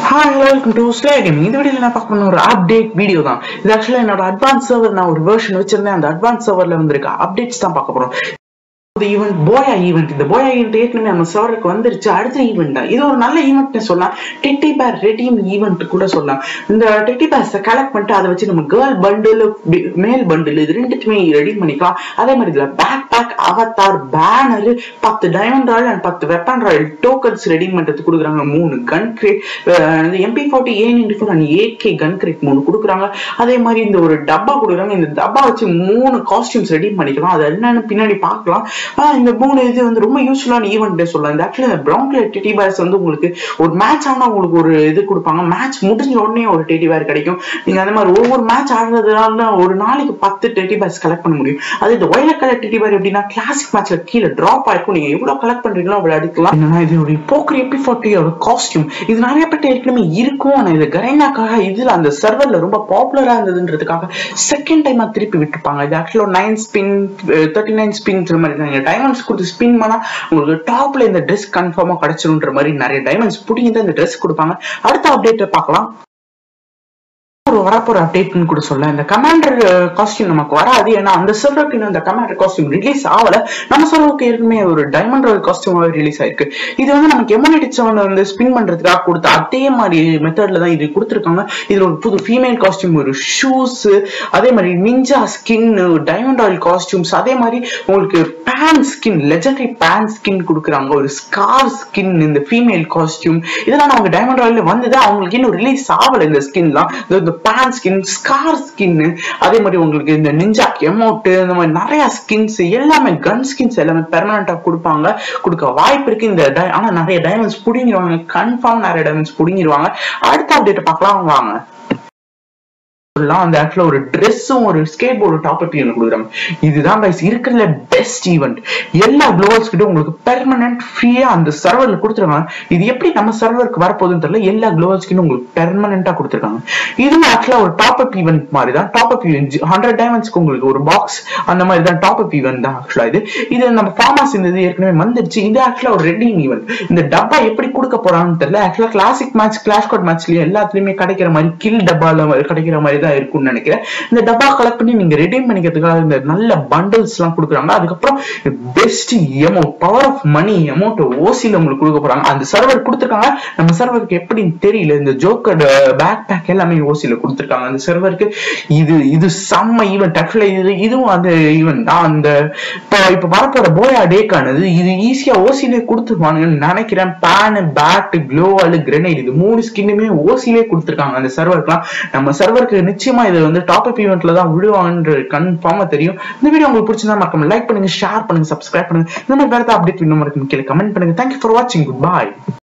hi welcome to slay game இந்த வீடியோல நான் பார்க்க பண்ண ஒரு அப்டேட் வீடியோ தான் இது ஆக்சுவலா என்னோட அட்வான்ஸ் சர்வர் நான் ஒரு வெர்ஷன் வச்சிருந்தேன் அந்த அட்வான்ஸ் சர்வர்ல வந்திருக்க அப்டேட்ஸ் தான் பார்க்க போறோம் இது ஈவெண்ட் போயா ஈவெண்ட் இந்த போயா ஈவெண்ட் ஏற்கனவே நம்ம சர்வருக்கு வந்துருச்சு அடுத்த ஈவெண்ட் தான் இது ஒரு நல்ல ஈவெண்ட்னு சொல்லலாம் டெட்டி பேர் ரெடீம் ஈவெண்ட் கூட சொல்லலாம் இந்த டெட்டி பேர்ஸை கலெக்ட் பண்ணிட்டு அதை வச்சு நம்ம கேர்ள் பண்டில் மேல் பண்டில் இது ரெண்டுத்துமே ரெடி பண்ணிக்கலாம் அதே மாதிரி இதுல பேக் பேக் அவத்தார் பேனர் பத்து டைமண்ட் ராயல் அண்ட் பத்து வெப்பன் ராயல் டோக்கன்ஸ் ரெடி பண்றதுக்கு கொடுக்குறாங்க மூணு கன் கிரேட் இந்த MP forty A ninety four and AK gun crate மூணு கொடுக்குறாங்க அதே மாதிரி இந்த ஒரு டப்பா கொடுக்குறாங்க இந்த டப்பா வச்சு மூணு காஸ்டியூம்ஸ் ரெடி பண்ணிக்கலாம் அது என்னன்னு பின்னாடி பார்க்கலாம் ஆஹ் இந்த மூணு இது வந்து ரொம்ப யூஸ்ஃபுல்லான ஈவெண்ட் சொல்லலாம் இந்த actually brown colour teddy bears வந்து உங்களுக்கு ஒரு மேட்ச் ஆனா உங்களுக்கு ஒரு இது கொடுப்பாங்க மேட்ச் முடிஞ்ச உடனே ஒரு டெட்டி பேர் கிடைக்கும் நீங்க அந்த மாதிரி ஒவ்வொரு மேட்ச் ஆடுறதுனால ஒரு நாளைக்கு பத்து டெட்டி பேர்ஸ் கலெக்ட் பண்ண முடியும் அது இந்த ஒயில கலர் டெட்டி பேர் எப்படின்னா கிளாசிக் மேட்ச்ல கீழே டிராப் ஆயிருக்கும் நீங்க எவ்வளவு கலெக்ட் பண்றீங்களோ அவ்வளவு அடிக்கலாம் என்னன்னா இதோட போக்கர் எப்பி ஃபார்ட்டியோட காஸ்டியூம் இது நிறைய பேர் ஏற்கனவே இருக்கும் ஆனா இது கரைனாக்காக இதுல அந்த சர்வர்ல ரொம்ப பாப்புலரா இருந்ததுன்றதுக்காக செகண்ட் டைமா திருப்பி விட்டுருப்பாங்க இது ஆக்சுவலா nine spin thirty nine spin மாதிரி தான் நீங்க டைமண்ட்ஸ் கொடுத்து ஸ்பின் பண்ணா உங்களுக்கு டாப்ல இந்த ட்ரெஸ் கன்ஃபார்மா கிடைச்சிருன்ற மாதிரி நிறைய டைமண்ட்ஸ் புடிங்கி தான் இந்த ட்ரெஸ் கொடுப்பாங்க அடுத்த அப்டேட்டை பார்க்கலாம் ஒரு வரப்போற அப்டேட்னு கூட சொல்ல இந்த கமாண்டர் காஸ்டியூம் நமக்கு வராது ஏன்னா அந்த சர்வருக்கு இன்னும் இந்த கமாண்டர் காஸ்டியூம் ரிலீஸ் ஆகல நம்ம சர்வருக்கு ஏற்கனவே ஒரு டைமண்ட் ராயல் காஸ்டியூமாவே ரிலீஸ் ஆயிருக்கு இது வந்து நமக்கு எம்யூனிட்டி செவன் வந்து ஸ்பின் பண்றதுக்காக கொடுத்த அதே மாதிரி மெத்தட்ல தான் இது கொடுத்துருக்காங்க இதுல ஒரு புது ஃபீமேல் காஸ்டியூம் ஒரு ஷூஸ் அதே மாதிரி ninja skin diamond royal costumes அதே மாதிரி உங்களுக்கு pan skin legendary pan skin கொடுக்குறாங்க ஒரு ஸ்கார் ஸ்கின் இந்த ஃபீமேல் காஸ்டியூம் இதெல்லாம் நமக்கு டைமண்ட் ராயல் வந்தது அவங்களுக்கு இன்னும் ரிலீஸ் ஆகல இந்த ஸ்கின்லாம் இந்த பேன் ஸ்கின் ஸ்கார் ஸ்கின் அதே மாதிரி உங்களுக்கு இந்த நிஞ்சா எமௌண்ட் இந்த மாதிரி நிறைய ஸ்கின்ஸ் எல்லாமே கன் ஸ்கின்ஸ் எல்லாமே பெர்மனண்டா கொடுப்பாங்க கொடுக்க வாய்ப்பு இருக்கு இந்த ஆனா நிறைய டைமண்ட்ஸ் புடிங்கிடுவாங்க கன்ஃபார்ம் நிறைய டைமண்ட்ஸ் புடிங்கிடுவாங்க அடுத்த அப்டேட் பார்க்கலாம் வாங்க சொல்லலாம் அந்த ஆக்சுவலா ஒரு ட்ரெஸ்ஸும் ஒரு skateboard top up event கொடுக்குறாங்க இதுதான் கைஸ் இருக்கிறதுல பெஸ்ட் ஈவெண்ட் எல்லா க்ளோவல்ஸ் கிட்ட உங்களுக்கு பெர்மனன்ட் ஃப்ரீயா அந்த சர்வர்ல கொடுத்துருக்காங்க இது எப்படி நம்ம சர்வருக்கு வரப்போகுதுன்னு தெரியல எல்லா க்ளோவல்ஸ் கிட்ட உங்களுக்கு பெர்மனண்டா கொடுத்துருக்காங்க இதுவும் ஆக்சுவலா ஒரு டாப் அப் ஈவெண்ட் மாதிரி தான் டாப் அப் ஈவெண்ட் ஹண்ட்ரட் டைமண்ட்ஸ்க்கு உங்களுக்கு ஒரு பாக்ஸ் அந்த மாதிரி தான் டாப் அப் ஈவெண்ட் தான் ஆக்சுவலா இது இது நம்ம ஃபார்மாஸ் இந்த இது ஏற்கனவே வந்துருச்சு இது ஆக்சுவலா ஒரு ரெடீம் ஈவெண்ட் இந்த டப்பா எப்படி கொடுக்க போறான்னு தெரியல ஆக்சுவலா கிளாசிக் மேட்ச் கிளாஷ் கோட் மேட்ச்லயும் எல்லாத்துலயுமே கிடைக்கிற மாதிரி கில் டப்பால கிடைக்கிற மாதிரி தான் இருக்கும்னு நினைக்கிறேன் இந்த டப்பா கலெக்ட் பண்ணி நீங்க ரெடீம் பண்ணிக்கிறதுக்காக இந்த நல்ல பண்டில்ஸ் எல்லாம் கொடுக்குறாங்க அதுக்கப்புறம் best amount power of money amount ஓசில உங்களுக்கு கொடுக்க போறாங்க அந்த சர்வர் கொடுத்துருக்காங்க நம்ம சர்வருக்கு எப்படின்னு தெரியல இந்த ஜோக்கர் பேக் பேக் எல்லாமே ஓசில கொடுத்துருக்காங்க அந்த சர்வருக்கு இது இது செம்ம ஈவெண்ட் ஆக்சுவலா இது இதுவும் அந்த ஈவெண்ட் தான் அந்த இப்போ இப்போ வரப்போற போயா டேக்கானது இது ஈஸியா ஓசிலே கொடுத்துருவானுங்கன்னு நினைக்கிறேன் பேனு பேட் க்ளோவால் கிரெனைட் இது மூணு ஸ்கின்னுமே ஓசிலே கொடுத்துருக்காங்க அந்த சர்வருக்குலாம் நம்ம சர்வருக்கு நிச்சயமா இது வந்து டாப் அப் ஈவெண்ட்ல தான் விடுவாங்கன்ற கன்ஃபார்மா தெரியும் இந்த வீடியோ உங்களுக்கு பிடிச்சிருந்தா மறக்காம லைக் பண்ணுங்க ஷேர் பண்ணுங்க சப்ஸ்கிரைப் பண்ணுங்க இந்த மாதிரி வேற அப்டேட் இன்னும் இருக்கு கீழே கமெண்ட் பண்ணுங்க தேங்க்யூ ஃபார் வாட்சிங் குட் பாய்